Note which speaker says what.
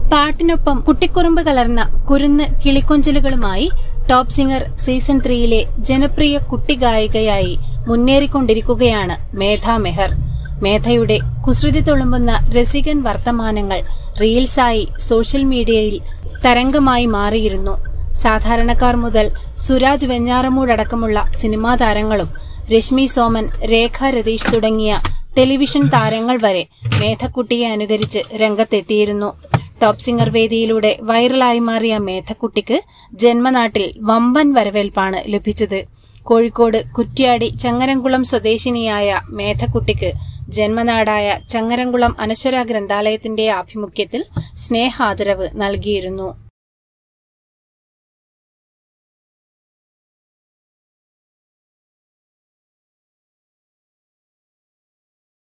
Speaker 1: പാട്ടിനൊപ്പം കുട്ടിക്കുറുമ്പ് കലർന്ന കുരുന്ന് കിളിക്കൊഞ്ചലുകളുമായി ടോപ്പ് സിംഗർ സീസൺ ത്രീയിലെ ജനപ്രിയ കുട്ടിഗായികയായി മുന്നേറിക്കൊണ്ടിരിക്കുകയാണ് മേധ മെഹർ മേധയുടെ കുസൃതി തുളുമ്പുന്ന രസികൻ വർത്തമാനങ്ങൾ റീൽസായി സോഷ്യൽ മീഡിയയിൽ തരംഗമായി മാറിയിരുന്നു സാധാരണക്കാർ മുതൽ സുരാജ് വെഞ്ഞാറമൂടടക്കമുള്ള സിനിമാ താരങ്ങളും രശ്മി സോമൻ രേഖ രതീഷ് തുടങ്ങിയ ടെലിവിഷൻ താരങ്ങൾ വരെ മേധക്കുട്ടിയെ അനുകരിച്ച് രംഗത്തെത്തിയിരുന്നു ടോപ്പ് സിംഗർ വേദിയിലൂടെ വൈറലായി മാറിയ മേധക്കുട്ടിക്ക് ജന്മനാട്ടിൽ വമ്പൻ വരവേൽപ്പാണ് ലഭിച്ചത് കോഴിക്കോട് കുറ്റ്യാടി ചങ്ങരംകുളം സ്വദേശിനിയായ മേധക്കുട്ടിക്ക് ജന്മനാടായ ചങ്ങരംകുളം അനശ്വര ഗ്രന്ഥാലയത്തിന്റെ ആഭിമുഖ്യത്തിൽ സ്നേഹാദരവ് നൽകിയിരുന്നു